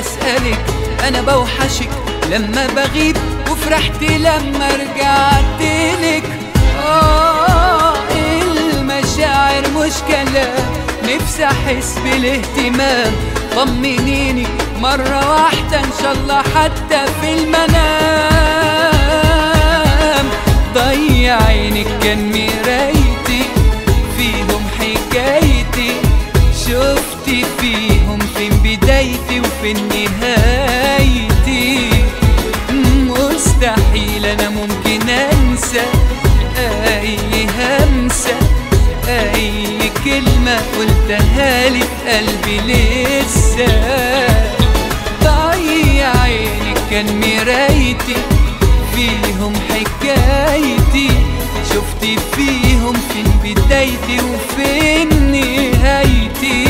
اسألك انا بوحشك لما بغيب وفرحت لما رجعت لك آه المشاعر مش كلام نفسي احس بالاهتمام طمنيني مرة واحدة ان شاء الله حتى في المنام ضيع عينك كان مرايتي فيهم حكايتي شفتي فيهم فين بدايتي وفين نهايتي مستحيل انا ممكن انسى اي همسة اي كلمة قلتها لي في قلبي لسه ضيع عينك كان مرايتي فيهم حكايتي شفتي فيهم فين بدايتي وفين نهايتي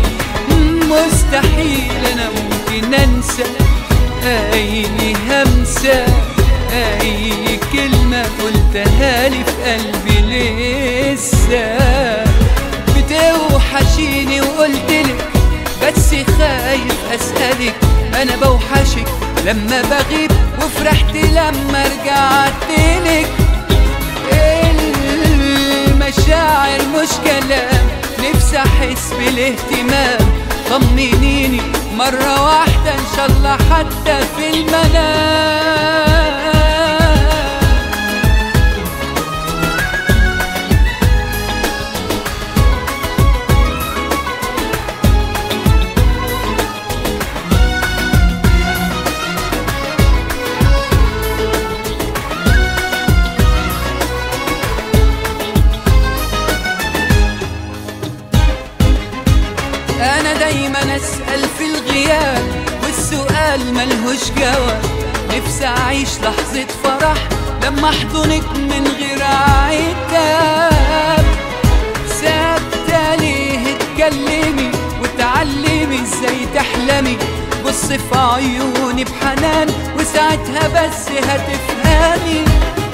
مستحيل انا ممكن انسى اي همسة اي كلمة قلتها لي في قلبي لسه بتوحشيني وقلتلك بس خايف اسألك انا بوحشك لما بغيب وفرحت لما رجعت لك المشاعر مش كلام نفسي احس بالاهتمام طمنيني مرة واحدة ان شاء الله حتى في المنام انا دايما اسأل في الغياب والسؤال ملهوش جواب نفسي اعيش لحظة فرح لما احضنك من غير عتاب ثابتة ليه اتكلمي وتعلمي ازاي تحلمي بص في عيوني بحنان وساعتها بس هتفهمي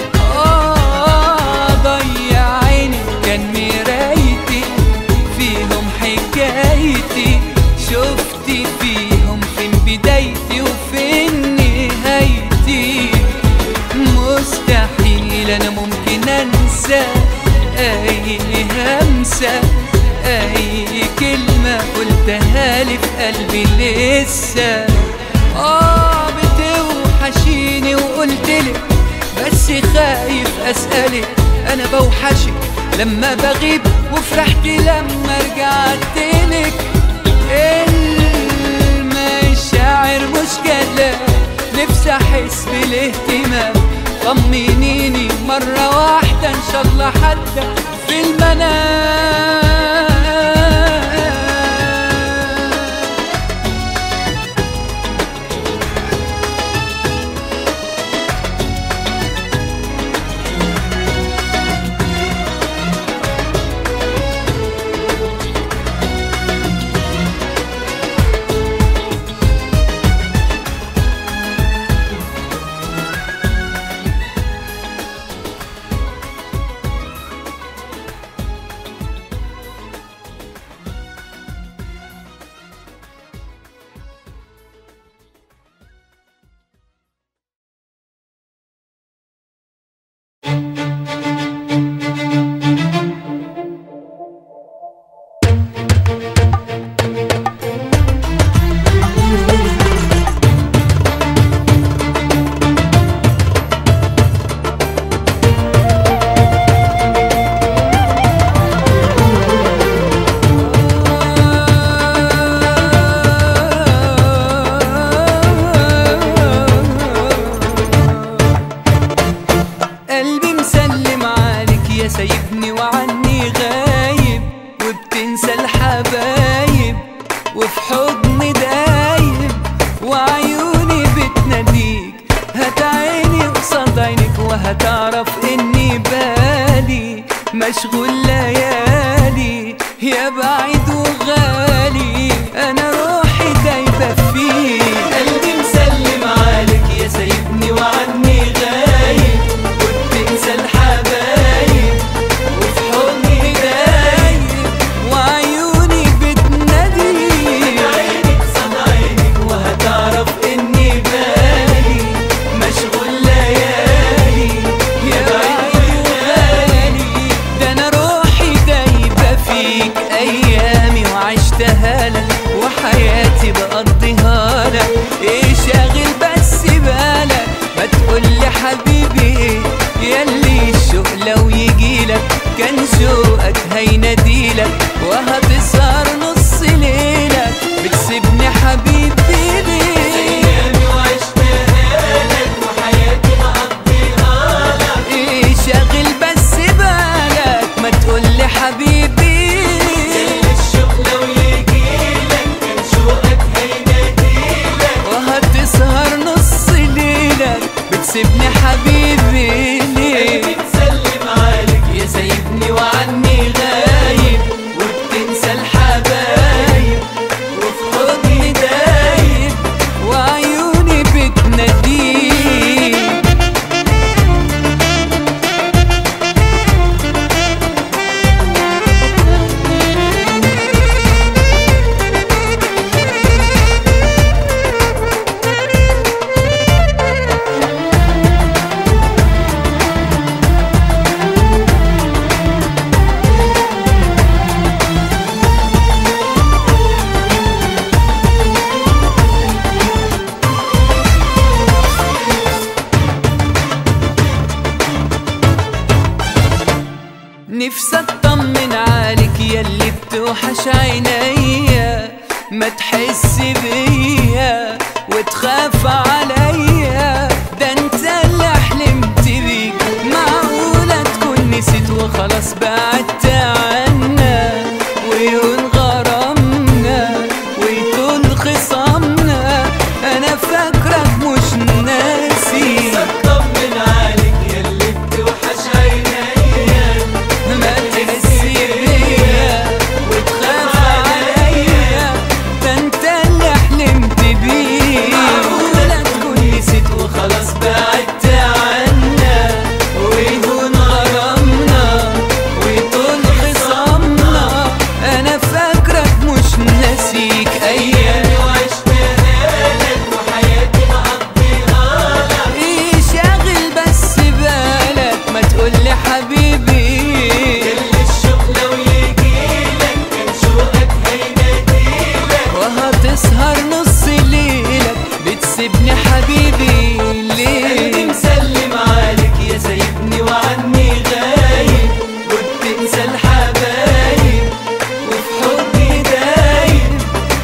آه ضيع عيني كان مرايتي فيهم حكايتي شفتي فيهم فين بدايتي وفين نهايتي مستحيل انا ممكن انسى اي همسة اي كلمة قلتها لي في قلبي لسه اه بتوحشيني وقلتلك بس خايف اسألك انا بوحشك لما بغيب وفرحت لما رجعت لك المشاعر مش كلام نفسي احس بالاهتمام طمنيني مرة واحدة ان شاء الله حتى في المنام قلبي مسلم عليك يا سايبني وعني غايب وبتنسى الحبايب وفي حضني دايب وعيوني بتناديك هات عيني قصاد عينك وهتعرف اني بالي مشغول ليالي يا بعيد وغالي انا روحي دايبه فيك قلبي مسلم عليك يا سايبني وعني غايب وبتنسى الحبايب وفي حضني دايب وعيوني بتنادي عينك صد عينك وهتعرف حبيبي ايه ياللي الشوق لو يجيلك كان شوقك هيناديلك وهتسهر نص ليلك بتسيبني حبيبي ليه ايامي وعشتها لك وحياتي هقضيها لك ايه شاغل بس بالك ما تقولي حبيبي الشوق لو يجيلك كان شوقك هيناديلك وهتسهر نص ليلك بتسيبني حبيبي ليه بتسلم عليك يا سايبني وعني غايب وبتنسى الحبايب وفي حضني دايب وعيوني بتناديك نفسي اطمن عليك ياللي بتوحش عينيا ما تحس بيا وتخاف عليا ده انت اللي حلمت بيك معقولة تكون نسيت وخلاص بعدت عنا ويهون غرامنا ويطول خصامنا انا فاكرك مش ناسي طمن عليك ياللي بتوحش عينيا ما تحس بيا وتخاف عليا ده انت اللي حلمت بيه معقولة تكون نسيت وخلاص بعدت عنا ويهون غرامنا ويطول خصامنا انا فاكرك مش ناسيك ايام ايامي وعشتها لك وحياتي هقضيها لك ايه شاغل بس بالك ما تقولي حبيبي الشوق لو يجيلك كان شوقك هيناديلك وهتسهر نص ليلك بتسيبني حبيبي ليه قلبي مسلم عليك يا سايبني وعني غايب وبتنسى الحبايب وفي حضني دايب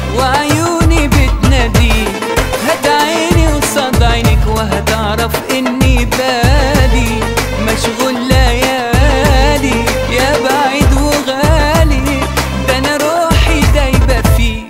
وعيوني بتناديك هات عيني قصاد عينك وهتعرف اني بالي مشغول ليالي يا بعيد وغالي ده انا روحي دايبه فيك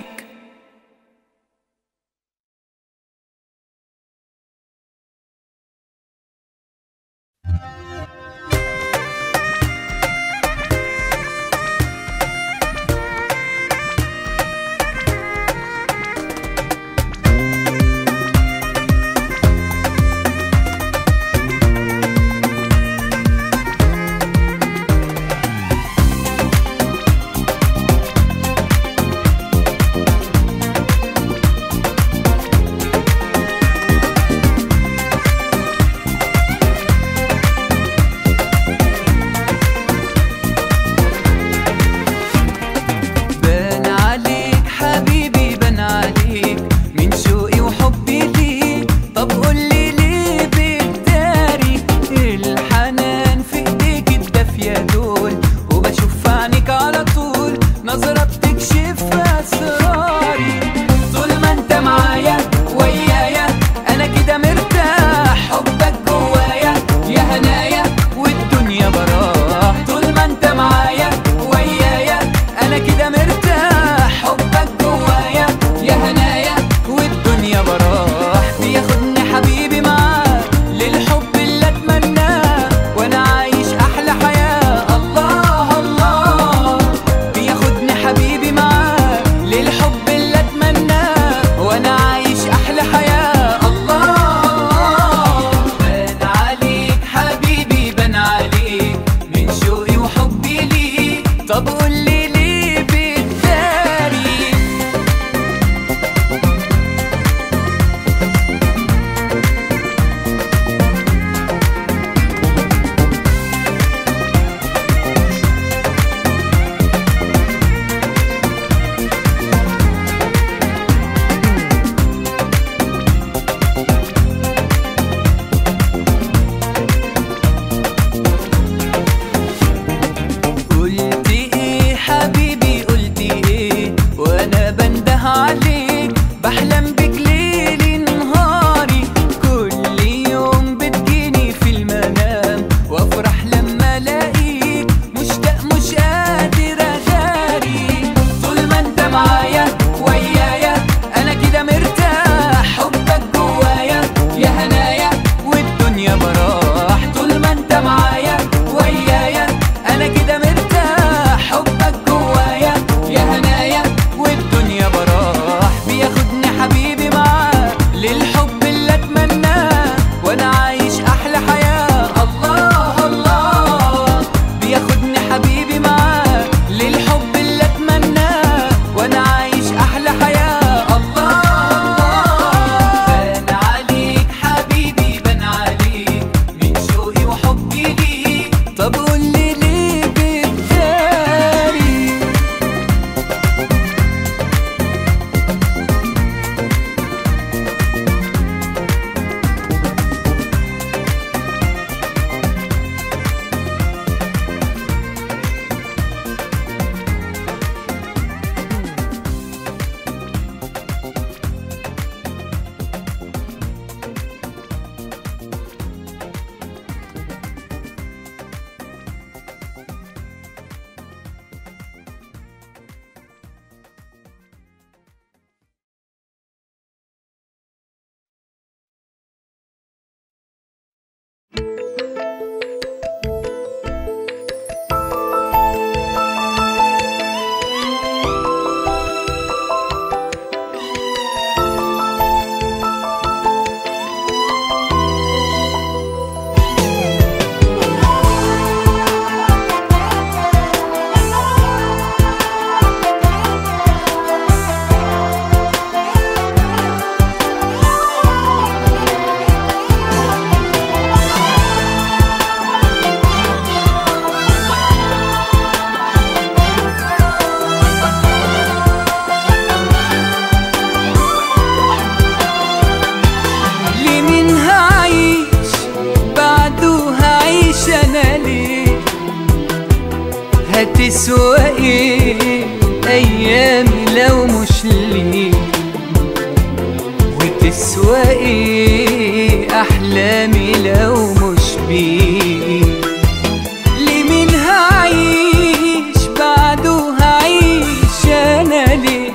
أحلامي لو مش بيه لمين هعيش بعده هعيش أنا ليه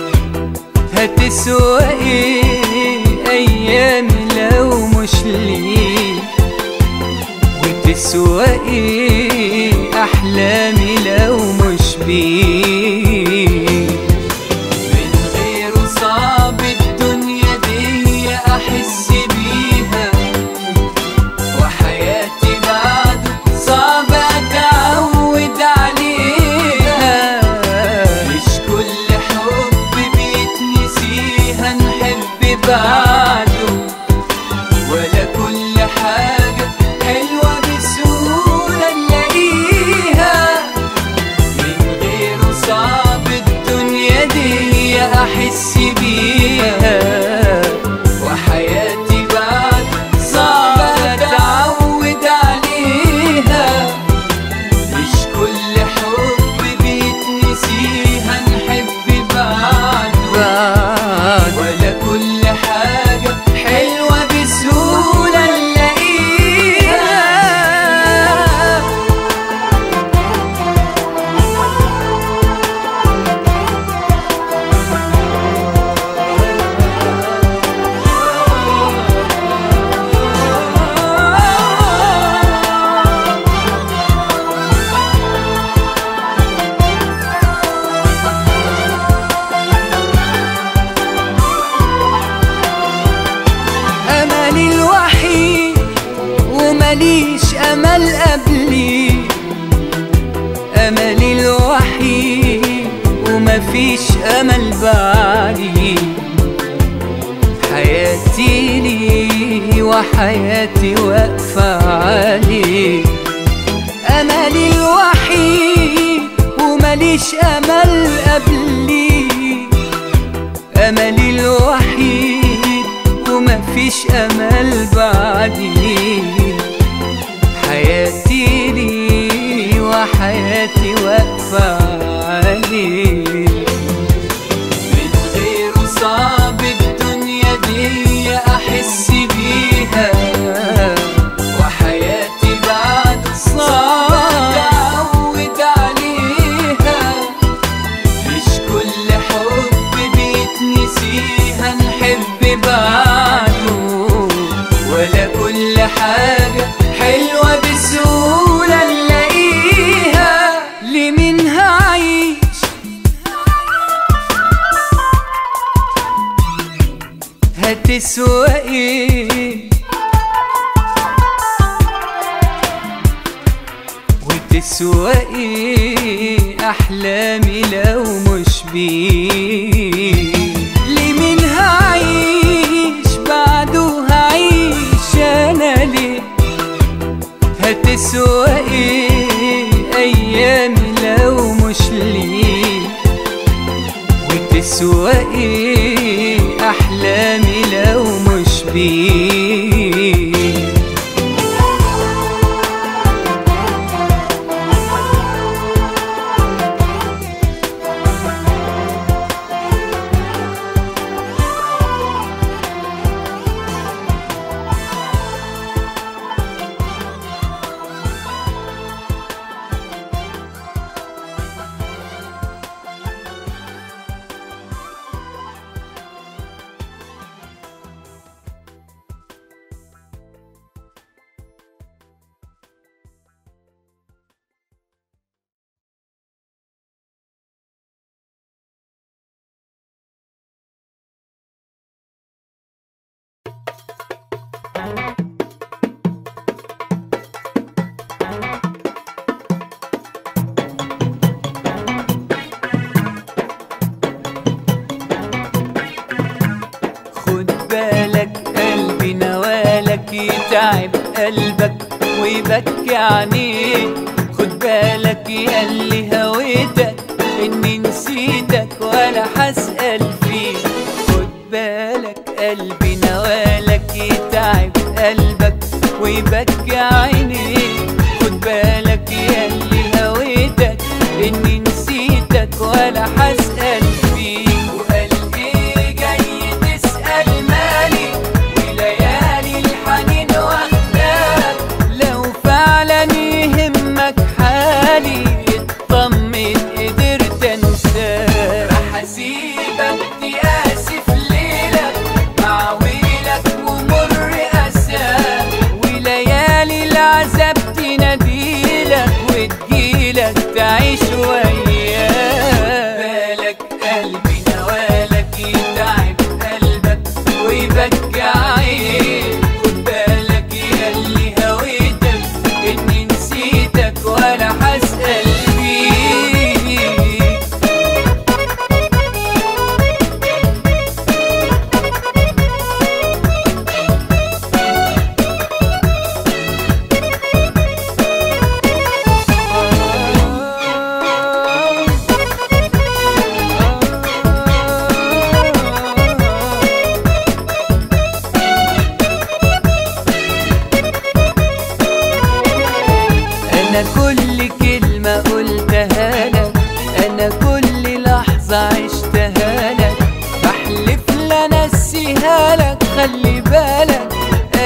هتسوى ايه أيامي لو مش ليه وتسوى ايه أحلامي لو مش بيه من غيره صعب الدنيا دي أحس بيها وحياتي بعده صعب أتعود عليها مش كل حب بيتنسيها نحب بعده ولا كل حاجة حلوة بسهولة نلاقيها من غيره صعب الدنيا دي أحس بيها وحياتي بعد صعب أتعود عليها مش كل حب بيتنسيها نحب بعده ولا كل حاجة حلوة بسهولة نلاقيها أملي الوحيد ومليش أمل قبلي أملي الوحيد ومفيش أمل بعدي حياتي لي وحياتي واقفة عليه أملي الوحيد ومليش أمل قبلي أملي الوحيد ومفيش أمل بعدي حياتي لي وحياتي واقفة عليه من غيره صعب الدنيا دي أحس بيها وحياتي بعد صعب أتعود عليها مش كل حب بيتنسيها نحب بعده ولا كل حاجة حلوة بسهولة نلاقيها لمين هعيش هتسوى ايه وتسوى ايه احلامي لو مش بيه لمين هعيش بعده هعيش انا ليه هتسوى ايه ايامي لو مش ليه وتسوى ايه احلامي لو مش بيه خد بالك قلبي نوالك يتعب قلبك ويبكي عينيك خد بالك يا اللي هويتك اني نسيتك ولا هسأل فيك خد بالك قلبي نوالك يتعب قلبك ويبكي عينيك خد بالك يا اللي هويتك اني نسيتك ولا هسأل فيك وقال ايه جاي تسأل مالي وليالي الحنين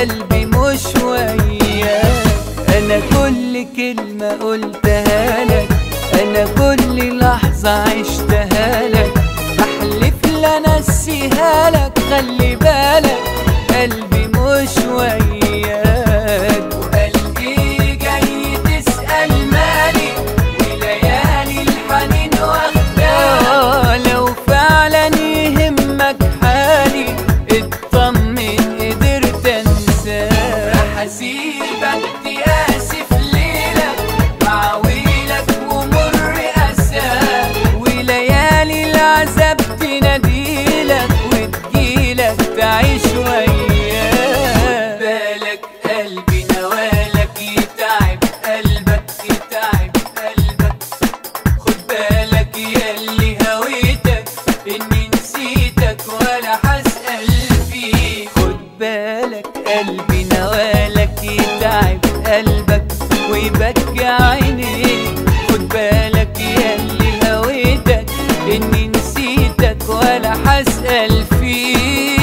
قلبي مش وياك انا كل كلمة قلتها لك انا كل لحظة عشتها لك بحلف لا انسيها لك خلي بالك قلبي مش وياك وقلبي جاي تسأل مالي وليالي الحنين واخداك لو فعلا يهمك حالي اطمن قدرت انساك راح اسيبك تقاسي في ليلك معاويلك ومر اساك وليالي العذاب تناديلك وتجيلك تعيش وياك بالك قلبي نوالك يتعب قلبك يتعب قلبك خد بالك ياللي هويتك اني نسيتك ولا هسأل فيك خد بالك قلبي نوالك يتعب قلبك ويبكي عينيك خد بالك ياللي هويتك اني نسيتك ولا هسأل فيك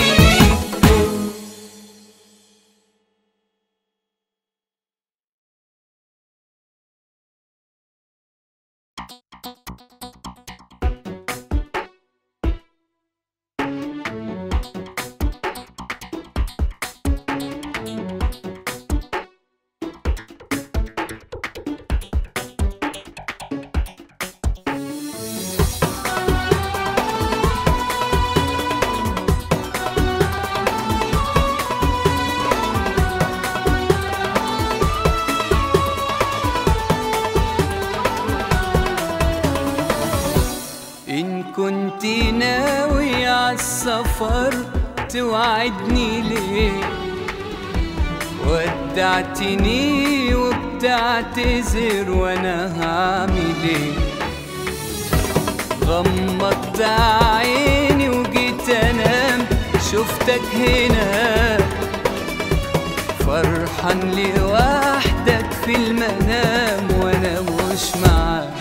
إن كنت ناوي عالسفر توعدني ليه ودعتني وبتعتذر وانا هعمل ايه غمضت عيني وجيت انام شفتك هنا فرحان لوحدك في المنام وانا مش معاك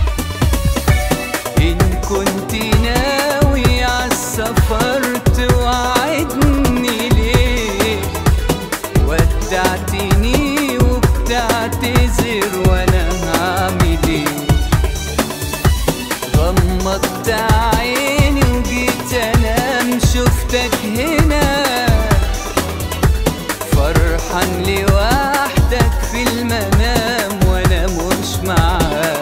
إن كنت ناوي عالسفر توعدني ليه ودعتني وبتعتذر وانا هعمل ايه غمضت عيني وجيت انام شفتك هنا فرحان لوحدك في المنام وانا مش معاك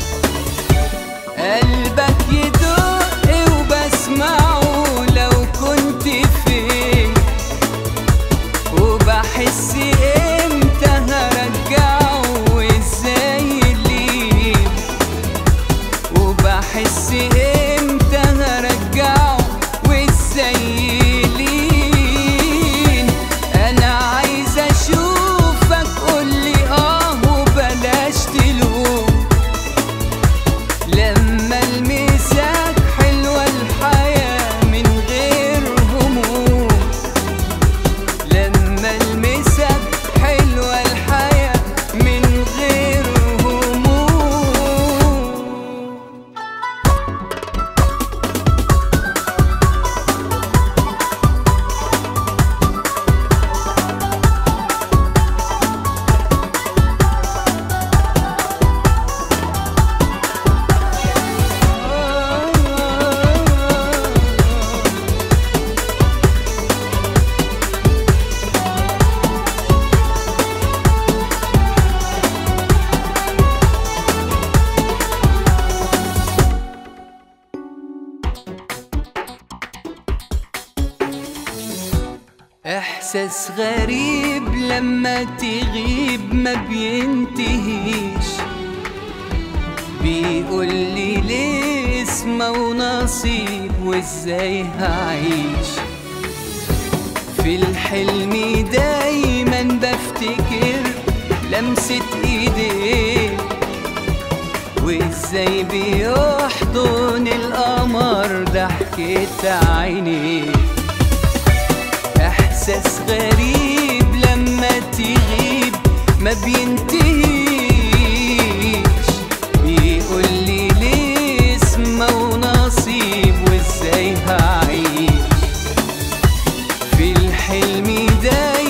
قلبك يدق وبسمعه لو كنت فين وبحس امتى هرجعه وازاي ليه وبحس امتى هرجعه وازاي لين انا عايز اشوفك قولي اه وبلاش تلوم لما المساك حلوة الحياة من غير هموم لما المساك حلوة الحياة من غير هموم احساس غريب لما تغيب ما بينتهيش بيقول لي ليه اسمه ونصيب وازاي هعيش في الحلم دايما بفتكر لمسة ايديك وازاي بيحضن القمر ضحكة عينيك احساس غريب لما تغيب ما بينتهيش بيقول لي ليه اسمه ونصيب وازاي هعيش في الحلم دايما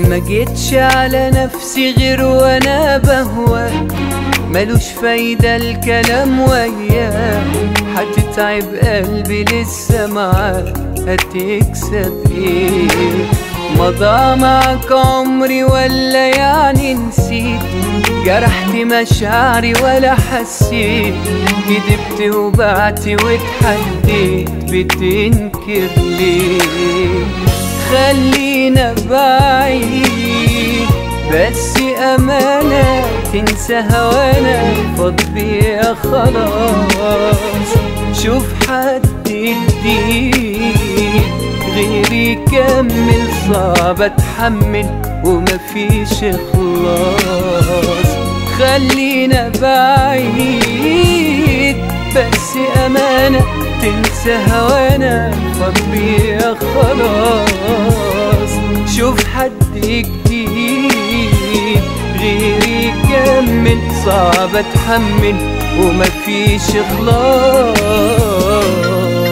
ما جيتش على نفسي غير وانا بهواك ملوش فايدة الكلام وياك هتتعب قلبي لسه معاك هتكسب ايه مضى معك عمري ولا يعني نسيت جرحت مشاعري ولا حسيت كدبت وبعت واتحديت بتنكر ليه خلينا بعيد بس أمانة تنسى هوانا فاض بيا خلاص شوف حد جديد غيري كمل صعب اتحمل ومفيش خلاص خلينا بعيد بس أمانة تنسى هوانا فاض بيا خلاص شوف حد جديد غيري كمل صعب اتحمل ومفيش خلاص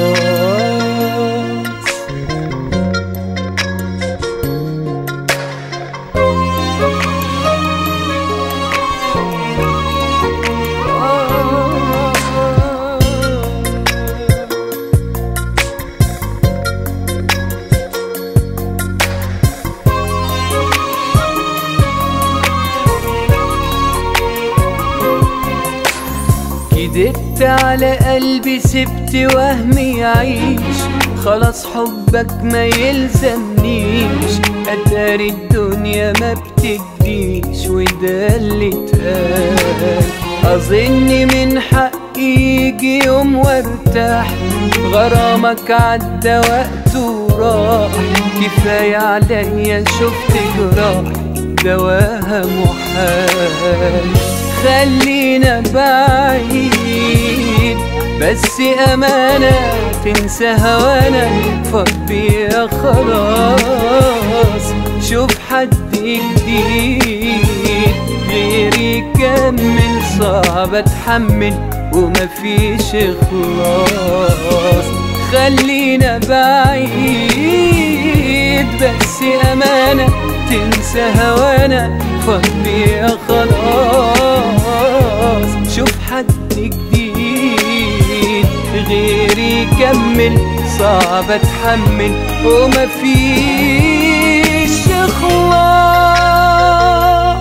كدبت على قلبي سبت وهمي يعيش خلاص حبك ما يلزمنيش اتاري الدنيا ما بتديش وده اللي اتقال اظن من حقي يجي يوم وارتاح غرامك عدى وقته وراح كفاية عليا شفت جراح دواها محال خلينا بعيد بس أمانة تنسى هوانا فاض بيا خلاص شوف حد جديد غيري كمل صعب اتحمل ومفيش خلاص خلينا بعيد بس أمانة تنسى هوانا فاض بيا خلاص شوف حد جديد غيري كمل صعب اتحمل ومفيش خلاص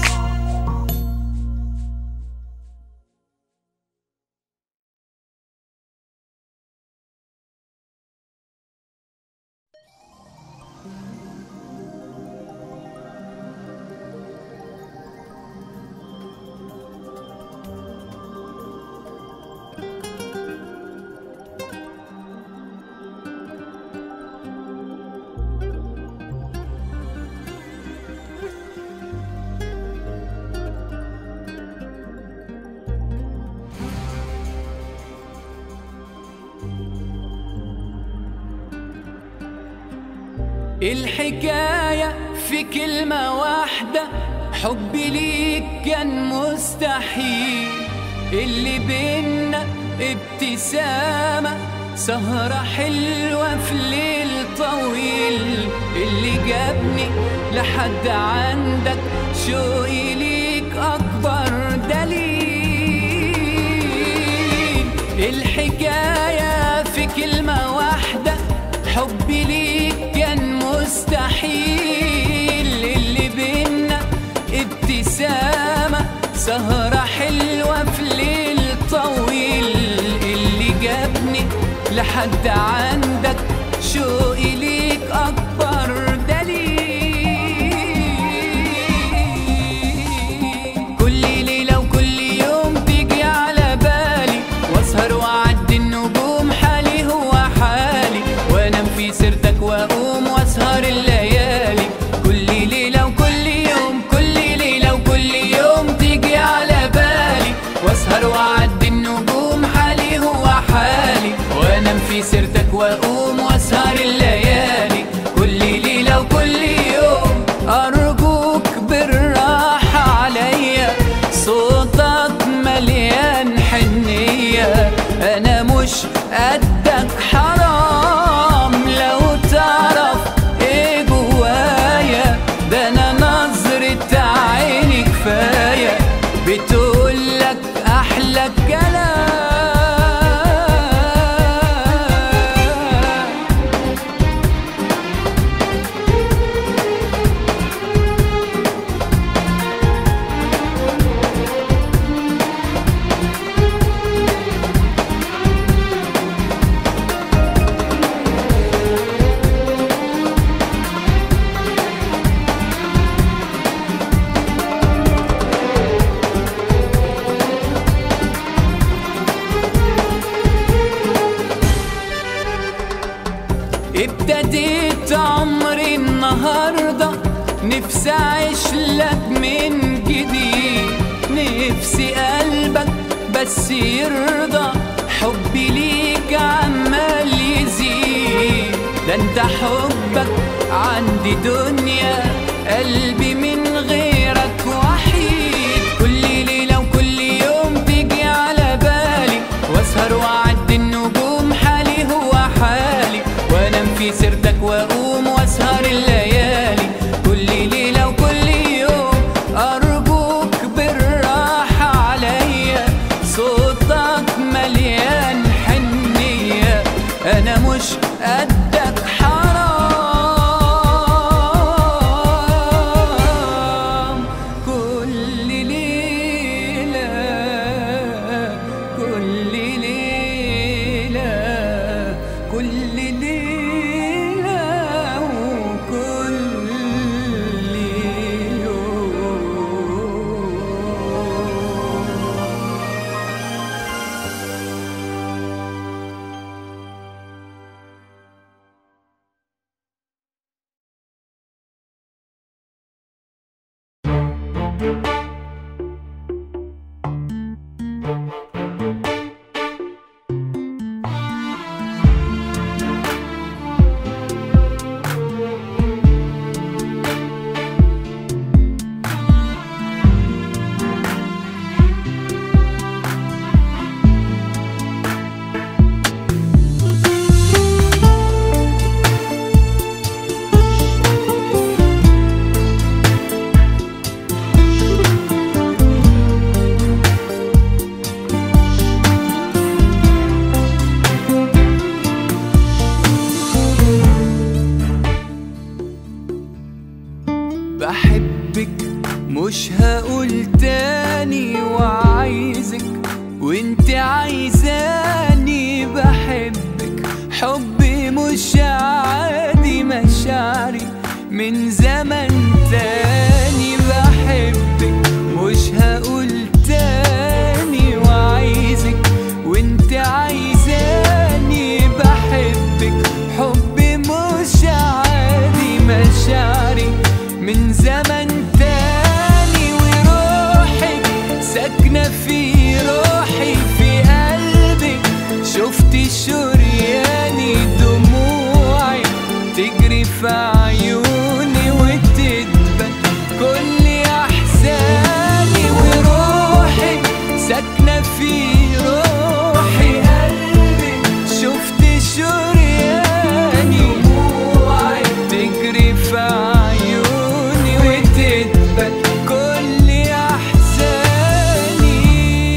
الحكاية في كلمة واحدة حبي ليك كان مستحيل اللي بينا ابتسامة سهرة حلوة في ليل طويل اللي جابني لحد عندك شوقي ليك أكبر دليل الحكاية في كلمة واحدة حبي ليك كان مستحيل اللي بينا ابتسامة سهرة حلوة في ليل طويل اللي جابني لحد عندك شوقي ليك أكبر دليل كل ليلة وكل يوم تيجي على بالي واسهر واعدي النجوم حالي هو حالي وانام في سيرتك واقوم واسهر الليالي كل ليلة وكل يوم كل ليلة وكل يوم تيجي على بالي واسهر واعدي النجوم حالي هو حالي وانام في سيرتك واقوم واسهر الليالي كل ليلة النهاردة نفسي أعيش لك من جديد نفسي قلبك بس يرضى حبي ليك عمال يزيد ده انت حبك عندي دنيا قلبي من غيرك وحيد كل ليلة وكل يوم تيجي على بالي واسهر واعدي النجوم حالي هو حالي وانام في سيرتك واقوم واسهر الليالي كل ليلة وكل يوم ارجوك بالراحة عليا صوتك مليان حنية انا مش قدك حرام كل ليلة كل ليلة كل ليلة وكل يوم بحبك مش هقول تاني وعايزك وانت عايزاني بحبك حبي مش عادي مشاعري من زمن تاني بحبك مش هقول تاني وعايزك وانت عايزاني بحبك حبي مش عادي مشاعري من زمن تاني وروحك ساكنة في روحي في قلبي شفت شرياني دموعي تجري في عيوني وتدبل كل احزاني وروحك ساكنة في روحي قلبي شفت شرياني دموعي تجري في عيوني وتدبل كل احزاني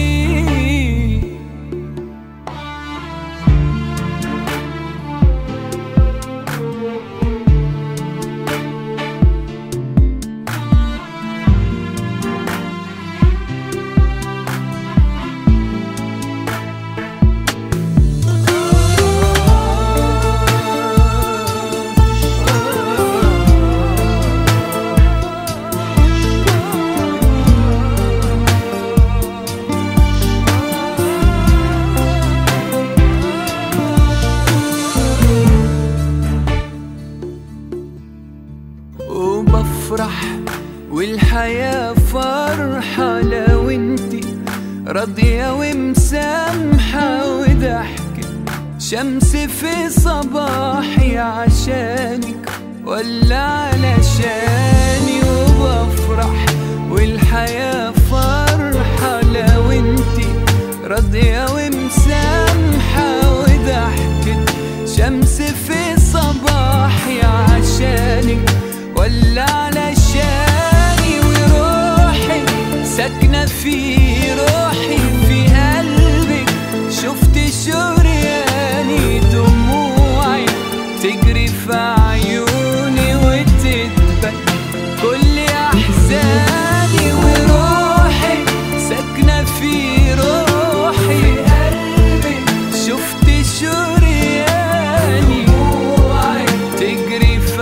وبفرح والحياة فرحة لو انتي راضية ومسامحة وضحكة شمس في صباحي عشانك ولا علشاني وبفرح والحياة فرحة لو انتي راضية ومسامحة وضحكة شمس في صباحي عشانك ولا علشاني وروحي ساكنة في روحي في قلبك شفت شرياني دموعي تجري في عيوني وتدبل كل احزاني وروحي ساكنة في روحي قلبي شفت شرياني دموعي تجري في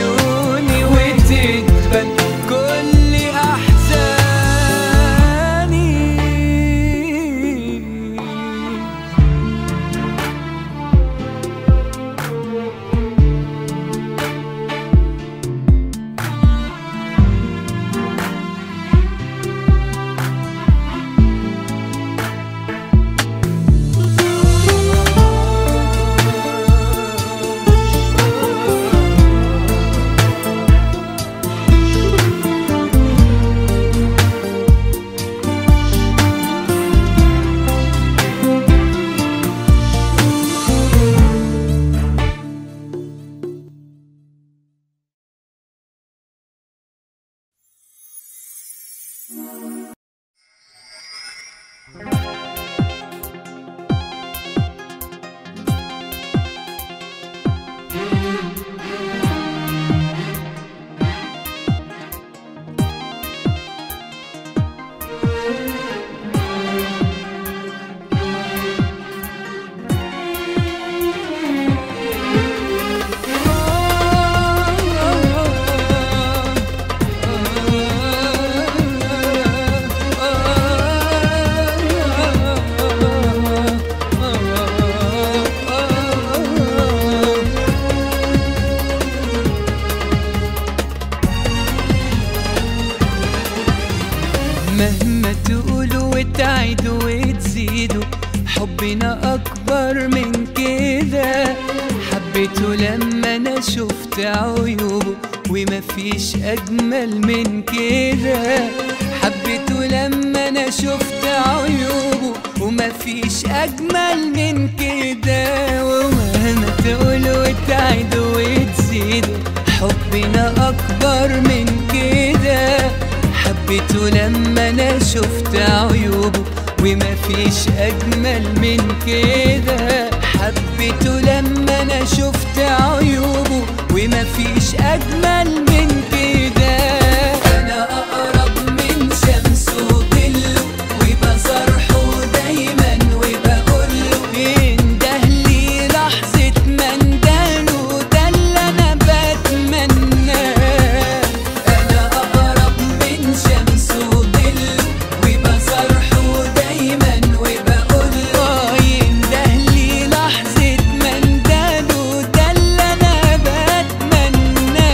عيوني وتدبل كل احزاني مهما تقولوا وتعيدوا وتزيدوا حبنا أكبر من كده حبيته لما أنا شفت عيوبه ومفيش أجمل من كده حبيته لما أنا شفت عيوبه ومفيش أجمل من كده ومهما تقولوا وتعيدوا وتزيدوا حبنا أكبر من كده حبيته لما انا شفت عيوبه ومفيش اجمل من كده حبيته لما انا شفت عيوبه ومفيش اجمل من كده انا اقرب من شمس وظله وبصرحه دايما وبقوله انده لي لحظة ما اندهله ده اللي انا بتمناه انا اقرب من شمس وظله وبصرحه دايما وبقوله ينده لي لحظة ما اندهله ده اللي انا بتمناه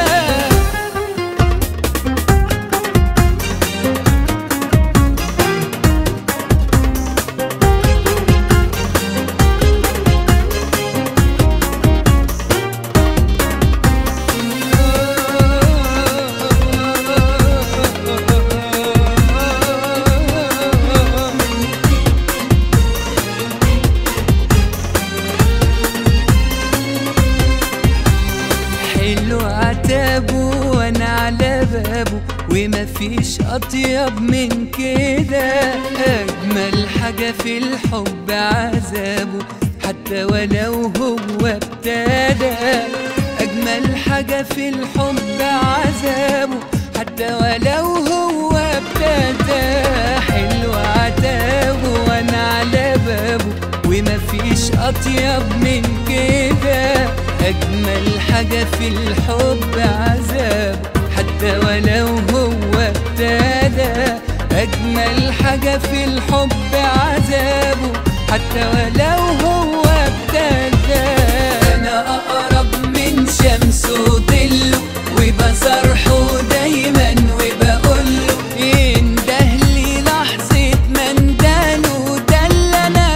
حلو عتابه وانا على بابه ومفيش اطيب من كده اجمل حاجة في الحب عذابه حتى ولو هو ابتدى اجمل حاجة في الحب عذابه حتى ولو هو ابتدى حلو عتابه وانا على بابه ومفيش اطيب من كده اجمل حاجة في الحب عذاب حتى ولو هو ابتدى اجمل حاجة في الحب عذابه حتى ولو هو ابتدى انا اقرب من شمس وظله وبصرحه دايما وبقوله انده لي لحظة ما اندهله ده اللي انا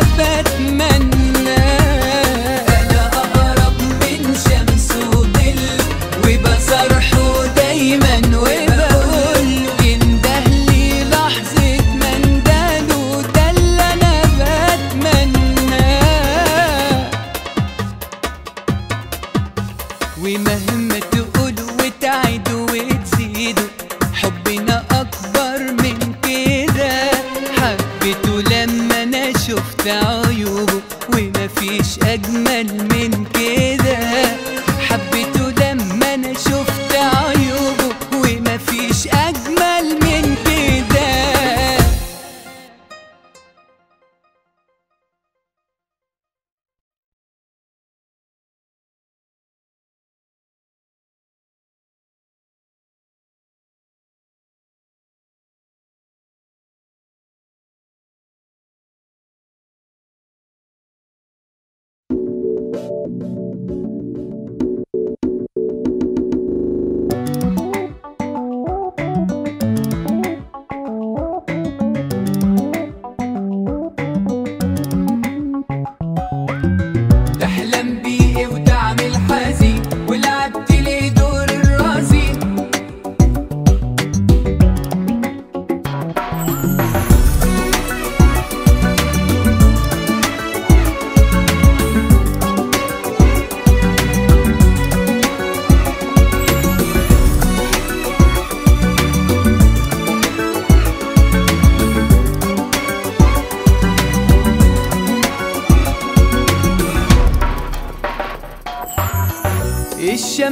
بتمناه انا اقرب من شمس وظله وبصرحه دايما وبقوله انده لي لحظة ما اندهله ده اللي انا بتمناه ومهما تقولوا وتعيدوا وتزيدوا حبنا أكبر من كده حبيته لما أنا شفت عيوبه ومفيش أجمل من كده حبيته لما أنا شفت عيوبه ومفيش أجمل من كده تحلم بيه وتعمل حزين ولعبت ليه دور الرازي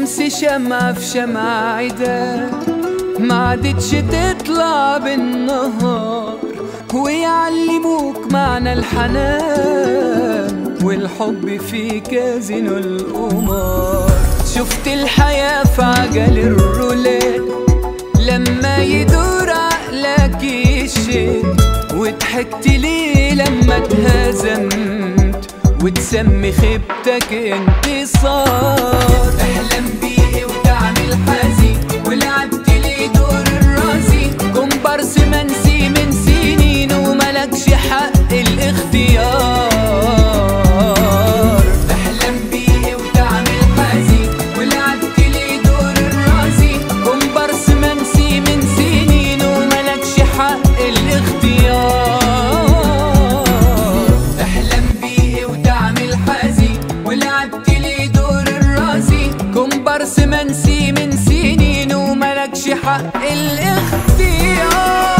الشمس شمعة في شمعة عدا ما عادتش تطلع بالنهار ويعلموك معنى الحنان والحب في كازينو القمار شفت الحياة في عجل الرولات لما يدور عقلك يشد وضحكت ليه لما اتهزمت وتسمي خيبتك انتصار احلم بيه وتعمل حزين ولعبت ليه دور الرازي كومبارس منسي من سنين وملكش حق الاختيار احلم بيه وتعمل حزين ولعبت ليه دور الرازي كومبارس منسي من سنين وملكش حق الاختيار احلم بيه وتعمل حزين ولعبت لي دور الرازي كومبارس منسي من سنين وملكش حق الاختيار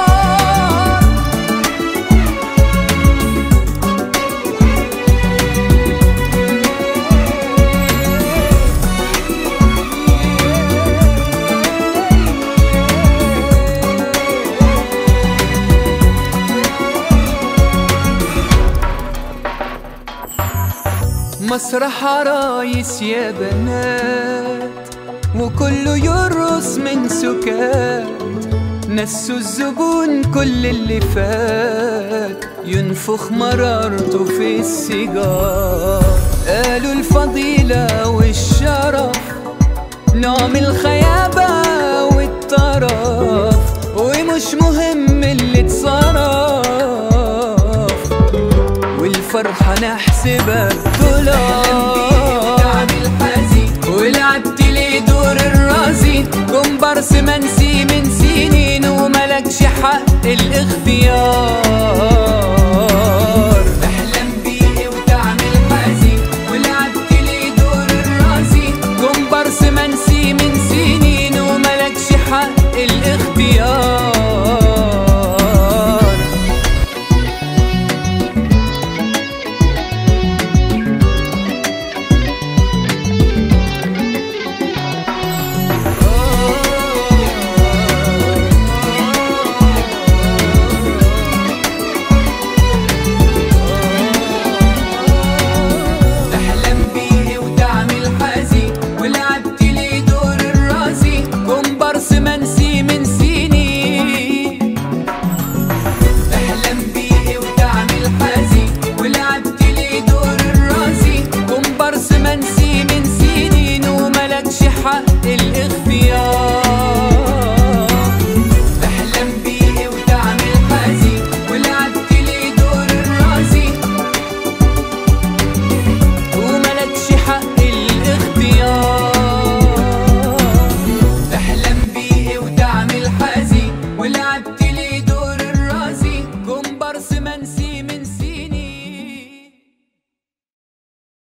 مسرح عرايس يا بنات وكله يرقص من سكات نسوا الزبون كل اللي فات ينفخ مرارته في السيجار قالوا الفضيلة والشرف نوع الخيابة والطرف ومش مهم اللي اتصرف والفرحة نحسبها دولار ولعبت لي دور الرازي كومبارس منسي من سنين وملكش حق الاختيار